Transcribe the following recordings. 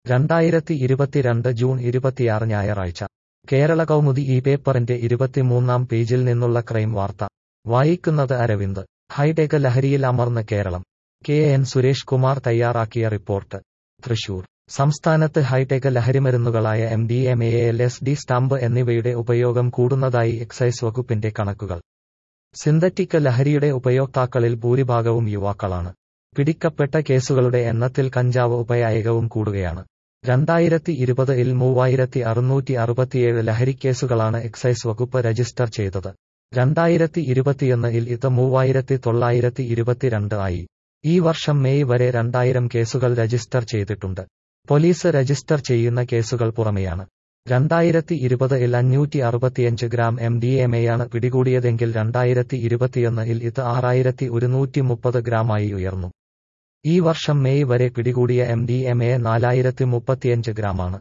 രണ്ടായിരത്തി ഇരുപത്തിരണ്ട് ജൂൺ ഇരുപത്തിയാറ് ഞായറാഴ്ച കേരള കൗമുദി ഈ പേപ്പറിന്റെ ഇരുപത്തിമൂന്നാം പേജിൽ നിന്നുള്ള ക്രൈം വാർത്ത വായിക്കുന്നത് അരവിന്ദ് ഹൈടെക് ലഹരിയിൽ അമർന്ന് കേരളം കെ എൻ സുരേഷ് കുമാർ തയ്യാറാക്കിയ റിപ്പോർട്ട് തൃശൂർ സംസ്ഥാനത്ത് ഹൈടെക് ലഹരിമരുന്നുകളായ M D M A L S D stamp എന്നിവയുടെ ഉപയോഗം കൂടുന്നതായി എക്സൈസ് വകുപ്പിന്റെ കണക്കുകൾ സിന്തറ്റിക് ലഹരിയുടെ ഉപയോക്താക്കളിൽ ഭൂരിഭാഗവും യുവാക്കളാണ് പിടിക്കപ്പെട്ട കേസുകളുടെ എണ്ണത്തിൽ കഞ്ചാവ് ഉപയായകവും കൂടുകയാണ് രണ്ടായിരത്തി ഇരുപത് ഇൽ മൂവായിരത്തി അറുന്നൂറ്റി അറുപത്തിയേഴ് ലഹരിക്കേസുകളാണ് എക്സൈസ് വകുപ്പ് രജിസ്റ്റർ ചെയ്തത് രണ്ടായിരത്തി ഇരുപത്തിയൊന്ന് ഇൽ ഇത് മൂവായിരത്തി തൊള്ളായിരത്തി ഇരുപത്തിരണ്ട് ആയി ഈ വർഷം മെയ് വരെ രണ്ടായിരം കേസുകൾ രജിസ്റ്റർ ചെയ്തിട്ടുണ്ട് പോലീസ് രജിസ്റ്റർ ചെയ്യുന്ന കേസുകൾ പുറമെയാണ് രണ്ടായിരത്തി ഇരുപത് ഇൽ അഞ്ഞൂറ്റി അറുപത്തിയഞ്ച് ഗ്രാം എം ഡി എം എയാണ് പിടികൂടിയതെങ്കിൽ രണ്ടായിരത്തി ഇരുപത്തിയൊന്ന് ഇൽ ഇത് ആറായിരത്തി ഒരുന്നൂറ്റി മുപ്പത് ഗ്രാമായി ഉയർന്നു ഈ വർഷം മെയ് വരെ പിടികൂടിയ എം ഡി എം എ നാലായിരത്തി മുപ്പത്തിയഞ്ച് ഗ്രാമാണ്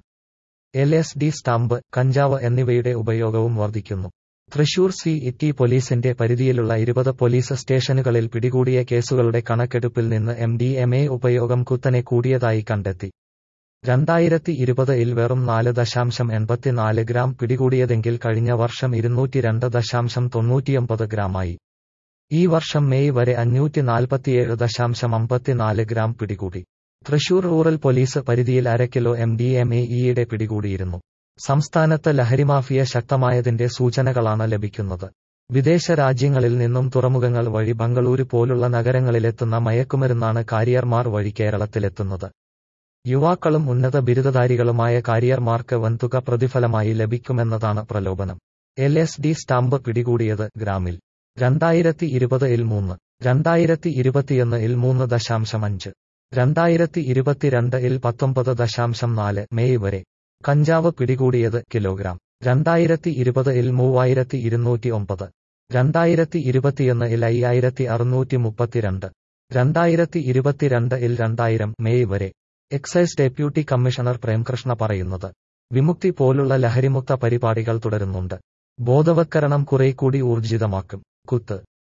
എൽ എസ് ഡി സ്റ്റാമ്പ് കഞ്ചാവ് എന്നിവയുടെ ഉപയോഗവും വർദ്ധിക്കുന്നു തൃശൂർ സി ഇറ്റി പോലീസിന്റെ പരിധിയിലുള്ള ഇരുപത് പോലീസ് സ്റ്റേഷനുകളിൽ പിടികൂടിയ കേസുകളുടെ കണക്കെടുപ്പിൽ നിന്ന് എം ഡി എം എ ഉപയോഗം കുത്തനെ കൂടിയതായി കണ്ടെത്തി രണ്ടായിരത്തി ഇരുപത് ഇൽ വെറും നാല് ദശാംശം എൺപത്തിനാല് ഗ്രാം പിടികൂടിയതെങ്കിൽ കഴിഞ്ഞ വർഷം ഇരുന്നൂറ്റി രണ്ട് ദശാംശം തൊണ്ണൂറ്റിയൊമ്പത് ഗ്രാമായി ഈ വർഷം മെയ് വരെ അഞ്ഞൂറ്റി നാൽപ്പത്തിയേഴ് ദശാംശം അമ്പത്തിനാല് ഗ്രാം പിടികൂടി തൃശൂർ റൂറൽ പോലീസ് പരിധിയിൽ അര kilo M D M A ഈയിടെ പിടികൂടിയിരുന്നു സംസ്ഥാനത്ത് ലഹരിമാഫിയ ശക്തമായതിന്റെ സൂചനകളാണ് ലഭിക്കുന്നത് വിദേശ രാജ്യങ്ങളിൽ നിന്നും തുറമുഖങ്ങൾ വഴി ബംഗളൂരു പോലുള്ള നഗരങ്ങളിലെത്തുന്ന മയക്കുമരുന്നാണ് കാരിയർമാർ വഴി കേരളത്തിലെത്തുന്നത് യുവാക്കളും ഉന്നത ബിരുദധാരികളുമായ കാരിയർമാർക്ക് വൻതുക പ്രതിഫലമായി ലഭിക്കുമെന്നതാണ് പ്രലോഭനം എൽ എസ് ഡി സ്റ്റാമ്പ് പിടികൂടിയത് ഗ്രാമിൽ രണ്ടായിരത്തി ഇരുപത് ഇൽ മൂന്ന് രണ്ടായിരത്തി ഇരുപത്തിയൊന്ന് ഇൽ മൂന്ന് ദശാംശം അഞ്ച് രണ്ടായിരത്തി ഇരുപത്തിരണ്ട് ഇൽ പത്തൊമ്പത് ദശാംശം നാല് മെയ് വരെ കഞ്ചാവ് പിടികൂടിയത് കിലോഗ്രാം രണ്ടായിരത്തി ഇരുപത് ഇൽ മൂവായിരത്തി ഇരുന്നൂറ്റി ഒമ്പത് രണ്ടായിരത്തി ഇരുപത്തിയൊന്ന് ഇൽ അയ്യായിരത്തി അറുന്നൂറ്റി മുപ്പത്തിരണ്ട് രണ്ടായിരത്തി ഇരുപത്തിരണ്ട് ഇൽ രണ്ടായിരം മെയ് വരെ എക്സൈസ് ഡെപ്യൂട്ടി കമ്മീഷണർ പ്രേംകൃഷ്ണ പറയുന്നത് വിമുക്തി പോലുള്ള ലഹരിമുക്ത പരിപാടികൾ തുടരുന്നുണ്ട് ബോധവത്കരണം കുറേക്കൂടി ഊർജിതമാക്കും കുത്ത്